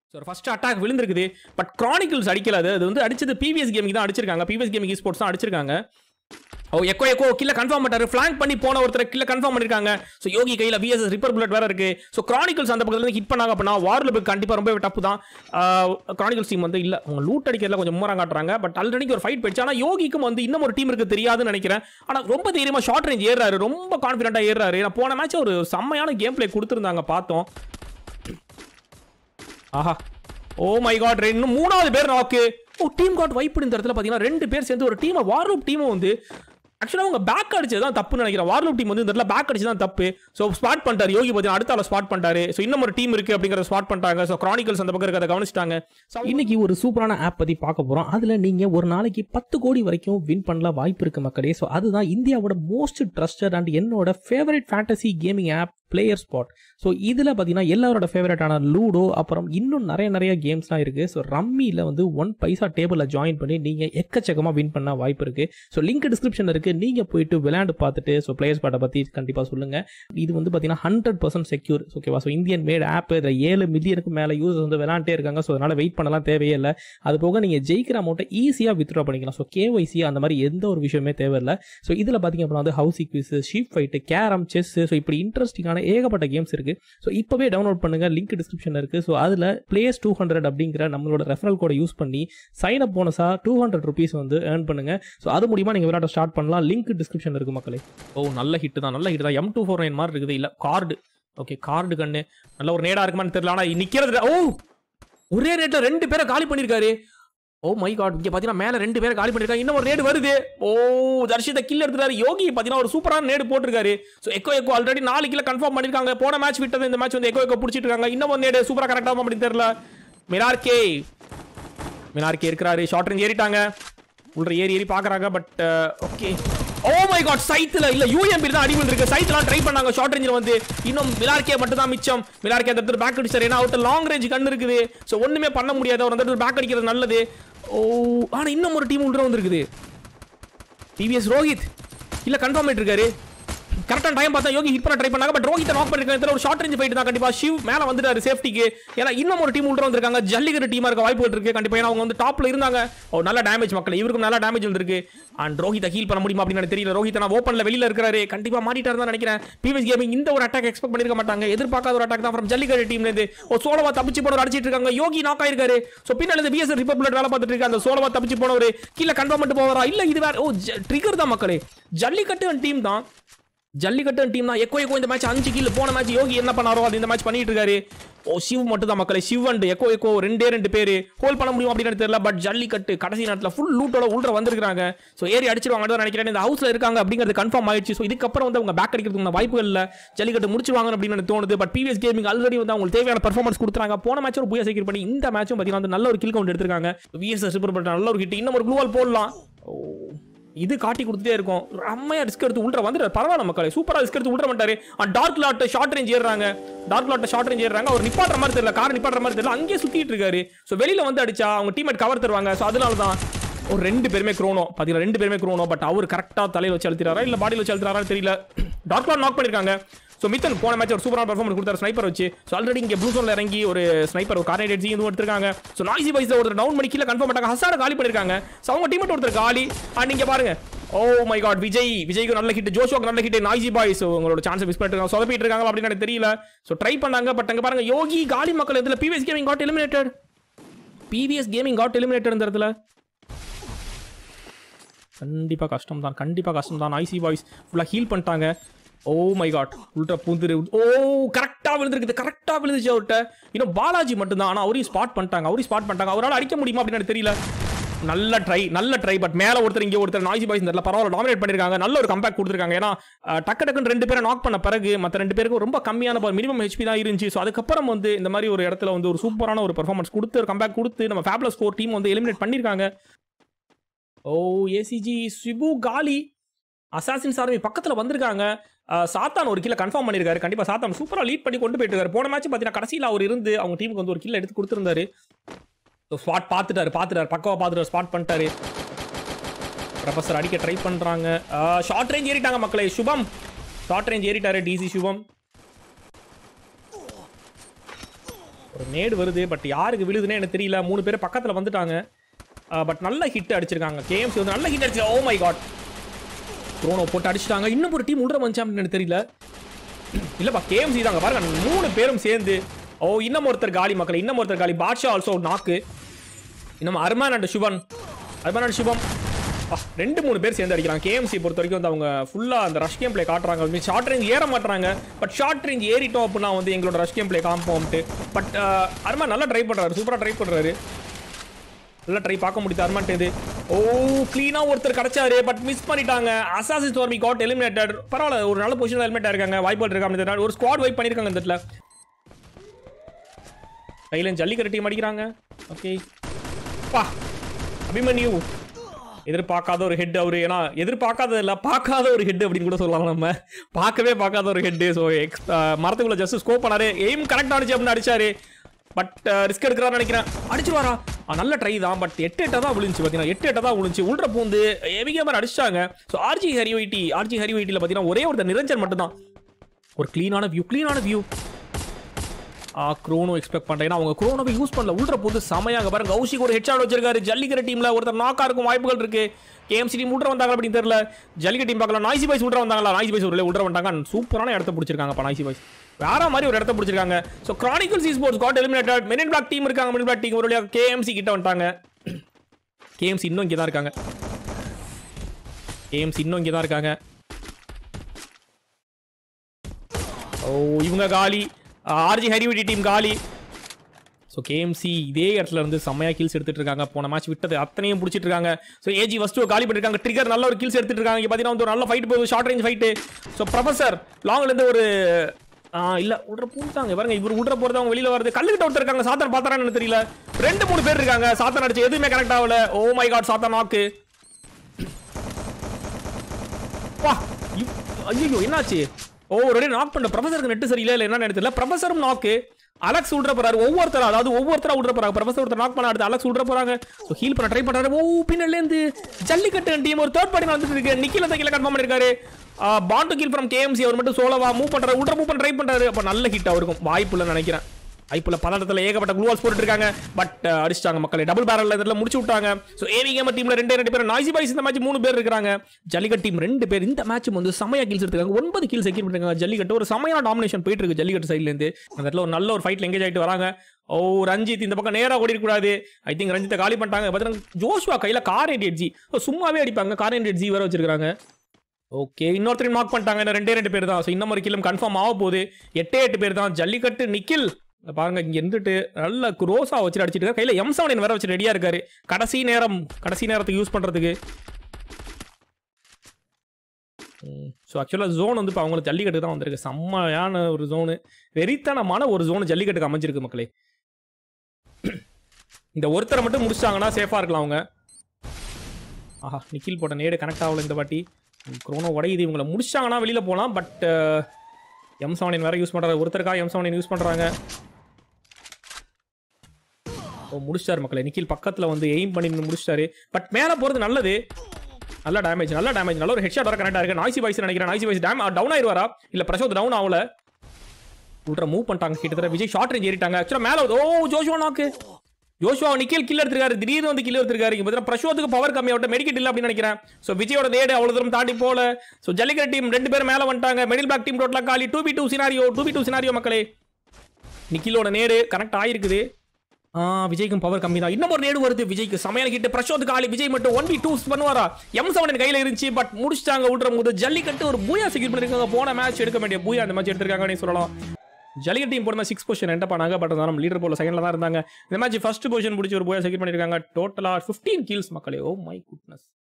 So first attack விழுந்திருக்குது but chronicles அடிக்கல அது அது வந்து அடிச்சது பிவிஎஸ் கேமிங் தான் அடிச்சிருக்காங்க பிவிஎஸ் கேமிங் ஸ்போர்ட்ஸ் தான் அடிச்சிருக்காங்க ஓ எக்கோ எக்கோ கில்ல கன்ஃபார்ம் பண்ணாரு ஃபிளாங்க் பண்ணி போன ஒருத்தர் கில்ல கன்ஃபார்ம் பண்ணிருக்காங்க ஸோ யோகி கையில் விஎஸ்எஸ் ரிப்பர் புல்லட் வேற இருக்கு ஸோ கிரானிக்கல்ஸ் அந்த பக்கத்துல இருந்து ஹிட் பண்ணாங்க அப்படின்னா வார்ல போய் கண்டிப்பாக ரொம்ப டப்பு தான் கிரானிக்கல்ஸ் டீம் வந்து இல்ல அவங்க லூட் அடிக்கிறதுல கொஞ்சம் மூரம் காட்டுறாங்க பட் ஆல்ரெடி ஒரு ஃபைட் போயிடுச்சு ஆனால் யோகிக்கும் வந்து இன்னும் ஒரு டீம் இருக்கு தெரியாதுன்னு நினைக்கிறேன் ஆனால் ரொம்ப தைரியமா ஷார்ட் ரேஞ்ச் ஏறாரு ரொம்ப கான்ஃபிடென்ட்டா ஏறாரு நான் போன மேட்ச் ஒரு செம்மையான கேம் பிளே கொடுத்துருந்தாங்க பார்த்தோம் ஆஹா ஓ மை காட் இன்னும் மூணாவது பேர் நாக்கு ஓ டீம் காட் வைப் இந்த இடத்துல பார்த்தீங்கன்னா ரெண்டு பேர் சேர்ந்து ஒரு டீமை வார்லூப் டீமை வந்து ஆக்சுவலாக அவங்க பேக் அடிச்சது தான் தப்புன்னு நினைக்கிறேன் வார்லூப் டீம் வந்து இந்த இடத்துல பேக் அடிச்சு தான் தப்பு ஸோ ஸ்பாட் பண்ணிட்டாரு யோகி பார்த்தீங்கன்னா அடுத்த ஆள ஸ்பாட் பண்ணிட்டாரு ஸோ இன்னும் ஒரு டீம் இருக்கு அப்படிங்கிறத ஸ்பாட் பண்ணிட்டாங்க ஸோ கிரானிக்கல்ஸ் அந்த பக்கம் இருக்கிறத கவனிச்சிட்டாங்க So, இன்னைக்கு ஒரு சூப்பரான ஆப் பத்தி பார்க்க போறோம் அதுல நீங்க ஒரு நாளைக்கு பத்து கோடி வரைக்கும் வின் பண்ணலாம் வாய்ப்பு இருக்கு மக்களே ஸோ அதுதான் இந்தியாவோட மோஸ்ட் ட்ரஸ்டட் அண்ட் என்னோட favourite fantasy gaming app player spot so இதில் பார்த்தீங்கன்னா எல்லாரோட ஃபேவரட்டான லூடோ அப்புறம் இன்னும் நிறைய நிறைய கேம்ஸ்லாம் இருக்குது ஸோ ரம்மியில் வந்து ஒன் பைசா டேபிளில் ஜாயின் பண்ணி நீங்கள் எக்கச்சக்கமாக வின் பண்ண வாய்ப்பு இருக்குது ஸோ லிங்க் டிஸ்கிரிப்ஷன் இருக்குது நீங்கள் போயிட்டு விளையாண்டு பார்த்துட்டு ஸோ பிளேயர் ஸ்பாட்டை பற்றி கண்டிப்பாக சொல்லுங்கள் இது வந்து பார்த்தீங்கன்னா ஹண்ட்ரட் பர்சன்ட் செக்யூர் ஓகேவா ஸோ இந்தியன் மேட் ஆப் இதில் ஏழு மில்லியனுக்கு மேலே யூசர்ஸ் வந்து விளையாண்டே இருக்காங்க ஸோ அதனால் வெயிட் பண்ணலாம் தேவையே இல்லை அது போக நீங்கள் ஜெயிக்கிற அமௌண்ட்டை ஈஸியாக வித்ட்ரா பண்ணிக்கலாம் ஸோ கேஒய்சி அந்த மாதிரி எந்த ஒரு விஷயமே தேவையில்லை ஸோ இதில் பார்த்தீங்க அப்படின்னா வந்து house quiz sheep fight carrom chess so இப்படி இன்ட்ரெஸ்டிங்கான ஏகப்பட்ட கேம்ஸ் இருக்கு ஸோ இப்போவே டவுன்லோட் பண்ணுங்க லிங்க் டிஸ்கிரிப்ஷன் இருக்கு ஸோ அதில் பிளேஸ் டூ ஹண்ட்ரட் அப்படிங்கிற நம்மளோட ரெஃபரல் கோடை யூஸ் பண்ணி சைன் அப் போனஸாக டூ ஹண்ட்ரட் ருபீஸ் வந்து ஏர்ன் பண்ணுங்க ஸோ அது மூலியமா நீங்கள் விளையாட ஸ்டார்ட் பண்ணலாம் லிங்க் டிஸ்கிரிப்ஷன் இருக்கு மக்களே ஓ நல்ல ஹிட் தான் நல்ல ஹிட் தான் எம் டூ ஃபோர் நைன் மாதிரி இருக்குது இல்லை கார்டு ஓகே கார்டு கண்ணு நல்ல ஒரு நேடா இருக்குமான்னு தெரியல ஆனால் நிற்கிறது ஓ ஒரே ரேட்டில் ரெண்டு பேரை காலி பண்ணியிருக்காரு ஓ மை காட் இங்கே பார்த்தீங்கன்னா மேலே ரெண்டு பேரை காலி பண்ணியிருக்காங்க இன்னும் ஒரு நேடு வருது ஓ தர்ஷித கில் எடுத்துட்டாரு யோகி பார்த்தீங்கன்னா ஒரு சூப்பரான நேடு போட்டிருக்காரு ஸோ எக்கோ எக்கோ ஆல்ரெடி நாலு கிலோ கன்ஃபார்ம் பண்ணியிருக்காங்க போன மேட்ச் விட்டது இந்த மேட்ச் வந்து எக்கோ எக்கோ பிடிச்சிட்டு இருக்காங்க இன்னும் ஒரு நேடு சூப்பராக கரெக்டாக அப்படின்னு தெரியல மினார்கே மினார்கே இருக்கிறாரு ஷார்ட் ரேஞ்ச் ஏறிட்டாங்க உள்ள ஏறி ஏறி பார்க்குறாங்க but okay oh my god சைத்துல இல்ல யூஎம்பி தான் அடி விழுந்திருக்கு சைத்லாம் ட்ரை பண்ணாங்க ஷார்ட் ரேஞ்சில் வந்து இன்னும் மிலார்கே மட்டும் தான் மிச்சம் மிலார்கே அந்த இடத்துல பேக் அடிச்சார் ஏன்னா அவர்கிட்ட லாங் ரேஞ்ச் கண்ணு இருக்குது ஸோ ஒண்ணுமே பண்ண முடியாது அவர் அந்த இடத்துல பேக் அடிக்கிறது நல்லது ஓ ஆனா இன்னும் ஒரு டீம் உள்ள வந்திருக்குது டிவிஎஸ் ரோஹித் இல்ல கன்ஃபார்ம் இருக்காரு கரெக்டான டைம் பார்த்தா யோகி ஹிட் பண்ண ட்ரை பண்ணாங்க பட் ரோஹித் நாக் பண்ணிருக்காங்க ஒரு ஷார்ட் ரேஞ்ச் ஃபைட் தான் கண்டிப்பா ஷிவ் மேல வந்துட்டாரு சேஃப்டிக்கு ஏன்னா இன்னும் ஒரு டீம் உள்ள வந்திருக்காங்க ஜல்லிக்கட்டு டீமா இருக்க வாய்ப்பு இருக்கு கண்டிப்பா ஏன்னா அவங்க வந்து டாப்ல இருந்தாங்க ஓ நல்ல டேமேஜ் மக்கள் இவருக்கும் நல்ல டேமேஜ் வந்திருக்கு அண்ட் ரோஹித்தை ஹீல் பண்ண முடியுமா அப்படின்னு எனக்கு தெரியல ரோஹித் நான் ஓப்பன்ல வெளியில இருக்காரு கண்டிப்பா மாட்டிட்டாரு தான் நினைக்கிறேன் பிவிஎஸ் கேமிங் இந்த ஒரு அட்டாக் எக்ஸ்பெக்ட் பண்ணிருக்க மாட்டாங்க எதிர்பார்க்காத ஒரு அட்டாக் தான் ஃப்ரம் ஜல்லிக்கட்டு டீம்ல இருந்து ஓ சோலவா தப்பிச்சு போனவர் அடிச்சிட்டு இருக்காங்க யோகி நாக் ஆயிருக்காரு சோ பின்னால இருந்து பிஎஸ் ரிப்பப்ளிக் வேலை பார்த்துட்டு இருக்க அந்த சோலவா தப்பிச்சு போனவர் கீழே கன்ஃபார்ம் பண்ணிட்டு போவாரா இல்ல இது வேற ஓ ட்ரிகர் தான் மக்களே ஜல்லிக்கட்டு டீம் தான் ஜல்லிக்கட்டு டீம் தான் எக்கோ எக்கோ இந்த மேட்ச் அஞ்சு கில் போன மேட்ச் யோகி என்ன பண்ணாரோ அது இந்த மேட்ச் பண்ணிட்டு இருக்காரு ஓ சிவ் மட்டும் தான் மக்களே சிவ் அண்ட் எக்கோ எக்கோ ரெண்டே ரெண்டு பேர் ஹோல் பண்ண முடியும் அப்படின்னு தெரியல பட் ஜல்லிக்கட்டு கடைசி நேரத்தில் ஃபுல் லூட்டோட உள்ள வந்திருக்காங்க ஸோ ஏறி அடிச்சிருவாங்க தான் நினைக்கிறேன் இந்த ஹவுஸ்ல இருக்காங்க அப்படிங்கிறது கன்ஃபார்ம் ஆயிடுச்சு ஸோ இதுக்கப்புறம் வந்து அவங்க பேக் அடிக்கிறதுக்கு வாய்ப்புகள் இல்லை ஜல்லிக்கட்டு முடிச்சிருவாங்க அப்படின்னு எனக்கு தோணுது பட் பிவிஎஸ் கேமிங் ஆல்ரெடி வந்து அவங்களுக்கு தேவையான பர்ஃபார்மன்ஸ் கொடுத்துறாங்க போன மேட்ச் ஒரு புய செக்யூர் பண்ணி இந்த மேட்சும் பார்த்தீங்கன்னா வந்து நல்ல ஒரு கில் கவுண்ட் எடுத்திருக்காங்க விஎஸ்எஸ் சூப்பர் நல்ல ஒரு ஹிட் இன்னும் ஒரு க்ளூவால் போடலாம் ஓ இது காட்டி கொடுத்துட்டே இருக்கும் ரம்மையா ரிஸ்க் எடுத்து உள்ள வந்துட்டு பரவாயில்ல மக்களே சூப்பரா ரிஸ்க் எடுத்து உள்ள மாட்டாரு டார்க் லாட் ஷார்ட் ரேஞ்ச் ஏறாங்க டார்க் லாட் ஷார்ட் ரேஞ்ச் ஏறாங்க அவர் நிப்பாட்டுற மாதிரி தெரியல கார் நிப்பாட்டுற மாதிரி தெரியல அங்கேயே சுத்திட்டு இருக்காரு ஸோ வெளியில வந்து அடிச்சா அவங்க டீம்மேட் கவர் தருவாங்க ஸோ அதனால தான் ஒரு ரெண்டு பேருமே க்ரோனோ பார்த்தீங்கன்னா ரெண்டு பேருமே க்ரோனோ பட் அவர் கரெக்டாக தலையில் வச்சு அழுத்திறாரா இல்லை பாடியில் வச்சு அழுத்திறாரா தெரியல டார்க் லாட் நாக் பண்ணிருக்காங்க ஸோ மித்தன் போன மேட்ச் ஒரு சூப்பரான பர்ஃபார்மன்ஸ் கொடுத்தாரு ஸ்னைப்பர் வச்சு ஸோ ஆல்ரெடி இங்கே ப்ளூ சோனில் இறங்கி ஒரு ஸ்னைப்பர் ஒரு கார்னேட் எட்ஜி இதுவும் எடுத்திருக்காங்க ஸோ நாய்ஸி வைஸ் ஒருத்தர் டவுன் பண்ணி கீழே கன்ஃபார்ம் பண்ணாங்க ஹசார காலி பண்ணிருக்காங்க ஸோ அவங்க டீம் ஒருத்தர் காலி அண்ட் இங்கே பாருங்க ஓ மை காட் விஜய் விஜய்க்கு நல்ல ஹிட் ஜோஷோக்கு நல்ல ஹிட் நாய்ஸி பாய்ஸ் உங்களோட சான்ஸ் மிஸ் பண்ணிட்டு இருக்காங்க சொதப்பிட்டு இருக்காங்க அப்படின்னு எனக்கு தெரியல ஸோ ட்ரை பண்ணாங்க பட் அங்கே பாருங்க யோகி காலி மக்கள் இதில் BVS gaming got eliminated BVS gaming got eliminated இந்த இடத்துல கண்டிப்பாக கஷ்டம் தான் கண்டிப்பாக கஷ்டம் தான் ஐசி பாய்ஸ் ஃபுல்லாக ஹீல் பண்ணிட்டாங்க ஓ மை காட் உள்ட்ரா பூந்துரு ஓ கரெக்டாக விழுந்துருக்குது கரெக்டாக விழுந்துச்சு அவர்கிட்ட இன்னும் பாலாஜி மட்டும்தான் ஆனால் அவரையும் ஸ்பாட் பண்ணிட்டாங்க அவரையும் ஸ்பாட் பண்ணிட்டாங்க அவரால் அடிக்க முடியுமா அப்படின்னு எனக்கு தெரியல நல்ல ட்ரை நல்ல ட்ரை பட் மேலே ஒருத்தர் இங்கே ஒருத்தர் நாய்ஸி பாய்ஸ் இந்த பரவாயில்ல டாமினேட் பண்ணிருக்காங்க நல்ல ஒரு கம்பேக் கொடுத்துருக்காங்க ஏன்னா அஹ், டக்கு டக்குன்னு ரெண்டு பேரை நாக் பண்ண பிறகு மற்ற ரெண்டு பேருக்கும் ரொம்ப கம்மியான மினிமம் ஹெச்பி தான் இருந்துச்சு ஸோ அதுக்கப்புறம் வந்து இந்த மாதிரி ஒரு இடத்துல வந்து ஒரு சூப்பரான ஒரு பெர்ஃபார்மன்ஸ் கொடுத்து ஒரு கம்பேக் கொடுத்து நம்ம ஃபேப்லஸ் ஃபோர் டீம் வந்து எலிமினேட் பண்ணியிருக்காங்க ஓ ஏசிஜி சிபு காலி அசாசின்ஸ் ஆர்மி பக்கத்தில் வந்திருக்காங்க அஹ், சாத்தான் ஒரு கில்ல கன்ஃபார்ம் பண்ணியிருக்காரு கண்டிப்பாக சாத்தான் சூப்பராக லீட் பண்ணி கொண்டு போயிட்டு இருக்காரு போன மேட்ச் பார்த்தீங்கன்னா கடைசியில் அவர் இருந்து அவங்க டீமுக்கு வந்து ஒரு கில்ல எடுத்து கொடுத்துருந்தாரு ஸோ ஸ்பாட் பார்த்துட்டாரு பார்த்துட்டாரு பக்கவா பார்த்துட்டாரு ஸ்பாட் பண்ணிட்டாரு ப்ரொஃபஸர் அடிக்க ட்ரை பண்ணுறாங்க ஷார்ட் ரேஞ்ச் ஏறிட்டாங்க மக்களே சுபம் ஷார்ட் ரேஞ்ச் ஏறிட்டாரு டிசி சுபம் ஒரு நேடு வருது பட் யாருக்கு விழுதுன்னே எனக்கு தெரியல மூணு பேர் பக்கத்தில் வந்துட்டாங்க பட் நல்ல ஹிட் அடிச்சிருக்காங்க கேஎம்சி வந்து நல்ல ஹிட் அடிச்சு ஓ மை காட் க்ரோனோ போட்டு அடிச்சிட்டாங்க இன்னும் ஒரு டீம் உள்ள வந்துச்சா அப்படின்னு எனக்கு தெரியல இல்லப்பா கேஎம்சி தாங்க பாருங்க மூணு பேரும் சேர்ந்து ஓ இன்னும் ஒருத்தர் காலி மக்கள் இன்னும் ஒருத்தர் காலி பாட்ஷா ஆல்சோ நாக்கு இன்னும் அர்மான் அண்ட் சுபன் அர்மான் அண்ட் சுபம் அப்பா, ரெண்டு மூணு பேர் சேர்ந்து அடிக்கிறாங்க கேஎம்சி பொறுத்த வரைக்கும் வந்து அவங்க ஃபுல்லாக அந்த ரஷ் கேம் ப்ளே காட்டுறாங்க ஷார்ட் ரேஞ்ச் ஏற மாட்டாங்க பட் ஷார்ட் ரேஞ்ச் ஏறிட்டோம் அப்படின்னா வந்து எங்களோட ரஷ் கேம் ப்ளே காம்போம்ட்டு பட் அர்மான் நல்லா ட்ரை பண்ணுறாரு சூப்பராக ட்ரை பண்ணுறாரு நல்லா ட்ரை பார்க்க முடியுது அர்மான்ட்டு ஓ க்ளீனா ஒருத்தர் கிடைச்சாரு பட் மிஸ் பண்ணிட்டாங்க அசாசி ஸ்டோர்மி காட் எலிமினேட்டட் பரவாயில்ல ஒரு நல்ல பொசிஷன் எலிமினேட் இருக்காங்க வாய்ப்புகள் இருக்கா அப்படின்னு தெரியல. ஒரு ஸ்குவாட் வைப் பண்ணிருக்காங்க இந்த இடத்துல கையில ஜல்லிக்கட்டு டீம் அடிக்கிறாங்க ஓகே பா அபிமன்யு எதிர்பார்க்காத ஒரு ஹெட் அவரு ஏன்னா எதிர்பார்க்காத இல்ல பார்க்காத ஒரு ஹெட் அப்படின்னு கூட சொல்லலாம் நம்ம பார்க்கவே பார்க்காத ஒரு ஹெட் ஸோ எக்ஸ் மரத்துக்குள்ள ஜஸ்ட் ஸ்கோப் பண்ணாரு எய்ம் கரெக்ட் ஆனிச்சு அப்படின்னு அடிச்சாரு பட் ரிஸ்க் எடுக்கிறாரு நினைக்கிறேன் அடிச்சிருவாரா ஆ, நல்ல ட்ரை தான் பட் எட்டு எட்டா தான் விழுந்துச்சு பார்த்தீங்கன்னா எட்டு எட்டா தான் விழுந்துச்சு உள்ள பூந்து எவிகே மாதிரி அடிச்சிட்டாங்க ஸோ ஆர்ஜி ஹரிவைட்டி ஆர்ஜி ஹரிவைட்டியில் பார்த்தீங்கன்னா ஒரே ஒரு நிரஞ்சன் மட்டும்தான் ஒரு க்ளீனான வியூ க்ளீனான வியூ ஆ க்ரோனோ எக்ஸ்பெக்ட் பண்றேன் ஏன்னா அவங்க க்ரோனோவை யூஸ் பண்ணல உள்ள போது செமையாக பாருங்க கௌஷிக் ஒரு ஹெட்ஷாட் வச்சிருக்காரு ஜல்லிக்கர டீம்ல ஒருத்தர் நாக்கா இருக்கும் வாய்ப்புகள் இருக்கு கேஎம்சி டீம் உள்ள வந்தாங்க அப்படின்னு தெரியல ஜல்லிக்கட்டு டீம் பார்க்கலாம் நாய்சி பாய்ஸ் உள்ள வந்தாங்களா நாய்சி பாய்ஸ் உள்ள உள்ள வந்தாங்க சூப்பரான இடத்த பிடிச்சிருக்காங்க அப்ப நாய்சி பாய்ஸ் வேற மாதிரி ஒரு இடத்த பிடிச்சிருக்காங்க so chronicle C sports got eliminated men in black team இருக்காங்க மெனின் பிளாக் டீம் ஒரு வழியாக கேஎம்சி கிட்ட வந்துட்டாங்க கேஎம்சி இன்னும் இங்கே தான் இருக்காங்க கேஎம்சி இன்னும் இங்கே தான் இருக்காங்க ஓ இவங்க காலி ஆர்ஜி ஹரிவிடி டீம் காலி ஸோ கேஎம்சி இதே இடத்துல இருந்து செம்மையா கில்ஸ் எடுத்துட்டு இருக்காங்க போன மேட்ச் விட்டது அத்தனையும் பிடிச்சிட்டு இருக்காங்க ஸோ ஏஜி ஃபஸ்ட்டு காலி பண்ணிருக்காங்க ட்ரிகர் நல்ல ஒரு கில்ஸ் எடுத்துட்டு இருக்காங்க இங்க பார்த்தீங்கன்னா வந்து ஒரு நல்ல ஃபைட் போகுது short range fight so professor லாங்ல இருந்து ஒரு ஆ, இல்ல உள்ள பூந்தாங்க பாருங்க இவர் உள்ள போறது அவங்க வெளியில வருது கல்லுக்கிட்ட ஒருத்தர் இருக்காங்க சாத்தன் பார்த்தாரான்னு தெரியல ரெண்டு மூணு பேர் இருக்காங்க சாத்தன் அடிச்சு எதுவுமே கனெக்ட் ஆகல ஓ மை காட் சாத்தன் நாக்கு வா ஐயோ என்னாச்சு ஓ ஒரு நாக் பண்ண ப்ரொஃபசருக்கு நெட் சரியில்லை இல்லை என்ன தெரியல ப்ரொஃபசரும் நாக்கு அலெக்ஸ் விட்ற போறாரு ஒவ்வொருத்தரா அதாவது ஒவ்வொருத்தரா விட்ற போறாங்க ப்ரொஃபசர் ஒருத்தர் நாக் பண்ண அடுத்து அலெக்ஸ் விட்ற போறாங்க ஸோ ஹீல் பண்ண ட்ரை பண்றாரு ஓ பின்னால இருந்து ஜல்லிக்கட்டு டீம் ஒரு தேர்ட் பார்ட்டி வந்துட்டு இருக்கு நிக்கில தக்கில கன்ஃபார்ம் பண்ணிருக்காரு பாண்டு கில் ஃப்ரம் கேஎம்சி அவர் மட்டும் சோலோவா மூவ் பண்றாரு உள்ள மூவ் பண்ண ட்ரை பண்றாரு அப்ப நல்ல ஹிட் அவருக்கும் வாய்ப்பு இல்லைன்னு நினைக்கிறேன் வாய்ப்புல பதட்டத்தில் ஏகப்பட்ட குளூவால்ஸ் போட்டுட்டு இருக்காங்க பட் அடிச்சிட்டாங்க மக்களே டபுள் பேரல் இதில் முடிச்சு விட்டாங்க ஸோ ஏவி கேமர் டீம்ல ரெண்டே ரெண்டு பேர் நாய்சி பாய்ஸ் இந்த மேட்ச் மூணு பேர் இருக்காங்க ஜல்லிக்கட்டு டீம் ரெண்டு பேர் இந்த மேட்ச் வந்து செமையா கில்ஸ் எடுத்துருக்காங்க ஒன்பது கில் செக்யூர் பண்ணிருக்காங்க ஜல்லிக்கட்டு ஒரு செமையான டாமினேஷன் போயிட்டு இருக்கு ஜல்லிக்கட்டு சைட்ல இருந்து அந்த இடத்துல ஒரு நல்ல ஒரு ஃபைட்ல எங்கேஜ் ஆயிட்டு வராங்க ஓ ரஞ்சித் இந்த பக்கம் நேரா ஓடி கூடாது ஐ திங்க் ரஞ்சித்தை காலி பண்ணிட்டாங்க பார்த்தீங்கன்னா ஜோஷுவா கையில கார் எயிட் ஜி சும்மாவே அடிப்பாங்க கார் எயிட் ஜி வேற வச்சிருக்காங்க ஓகே இன்னொருத்தரையும் மார்க் பண்ணிட்டாங்க இன்னும் ரெண்டே ரெண்டு பேர் தான் ஸோ இன்னும் ஒரு கிலும் கன்ஃபார்ம் ஆக போகுது எட்டே எட்டு பேர் தான் ஜல்லிக்கட்டு நிக்கில் இங்க பாருங்க இங்க இருந்துட்டு நல்ல ரோஸா வச்சு அடிச்சிட்டு இருக்காரு கையில எம் செவன் வேற வச்சு ரெடியா இருக்காரு கடைசி நேரம் கடைசி நேரத்துக்கு யூஸ் பண்றதுக்கு ஸோ ஆக்சுவலாக ஜோன் வந்து இப்போ அவங்களுக்கு ஜல்லிக்கட்டு தான் வந்திருக்கு செம்மையான ஒரு ஜோனு வெறித்தனமான ஒரு ஜோன் ஜல்லிக்கட்டுக்கு அமைஞ்சிருக்கு மக்களே இந்த ஒருத்தரை மட்டும் முடிச்சிட்டாங்கன்னா சேஃபாக இருக்கலாம் அவங்க ஆஹா நிக்கில் போட்ட நேடு கனெக்ட் ஆகல இந்த வாட்டி குரோனோ உடையுது இவங்களை முடிச்சாங்கன்னா வெளியில போகலாம் பட் எம் செவனின் வேற யூஸ் பண்றாரு ஒருத்தருக்காக எம் செவனின் யூஸ் பண்றாங்க ஓ முடிச்சிட்டாரு மக்களே நிக்கில் பக்கத்துல வந்து எய்ம் பண்ணி நின்னு முடிச்சிட்டாரு பட் மேல போறது நல்லது நல்ல டேமேஜ் நல்ல டேமேஜ் நல்ல ஒரு ஹெட்ஷாட் வர கரெக்டா இருக்கு நாய்சி பாய்ஸ் நினைக்கிறேன் நாய்சி பாய்ஸ் டேம் டவுன் ஆயிருவாரா இல்ல பிரசோத் டவுன் ஆகல உள்ற மூவ் பண்ணிட்டாங்க கிட்டத்தட்ட விஜய் ஷார்ட் ரேஞ்ச் ஏறிட்டாங்க ஆக்சுவலா மேல வந்து- oh Joshua knock Joshua Nikhil kill எடுத்திருக்காரு திடீர்னு வந்து கில் எடுத்திருக்காரு இங்க பார்த்தா பிரசோத்துக்கு பவர் கம்மி ஆகட்டும் மெடிக்கெட் இல்ல அப்படின்னு நினைக்கிறேன் சோ விஜயோட நேடு அவ்வளவு தூரம் தாண்டி போல சோ ஜல்லிக்கட்டு டீம் ரெண்டு பேரும் மேல வந்துட்டாங்க மிடில் பேக் டீம் டோட்டலா காலி two P two scenario two P two scenario மக்களே நிக்கிலோட நேடு கனெக்ட் ஆயிருக்குது ஆ விஜய்க்கும் பவர் கம்மி தான் இன்னும் ஒரு நேடு வருது விஜய்க்கு சமையல் கிட்ட பிரசோத் காலி விஜய் மட்டும் ஒன் பி டூ பண்ணுவாரா எம் செவன் கையில இருந்துச்சு பட் முடிச்சிட்டாங்க விட்ற போது ஜல்லிக்கட்டு ஒரு பூயா செக்யூர் பண்ணிருக்காங்க போன மேட்ச் எடுக்க வேண்டிய பூயா அந்த மேட்ச் எடுத்திருக்காங்கன்னு சொல்லலாம் ஜல்லிக்கட்டு டீம் போன சிக்ஸ் பொசிஷன் என்ன பண்ணாங்க பட் நம்ம லீடர் போல செகண்ட்ல தான் இருந்தாங்க இந்த மேட்ச் ஃபர்ஸ்ட் பொசிஷன் பிடிச்சி ஒரு பூயா செக்யூர் பண்ணிருக்காங்க டோட்டலா 15 கீல்ஸ் மக்களே ஓ மை குட்னஸ்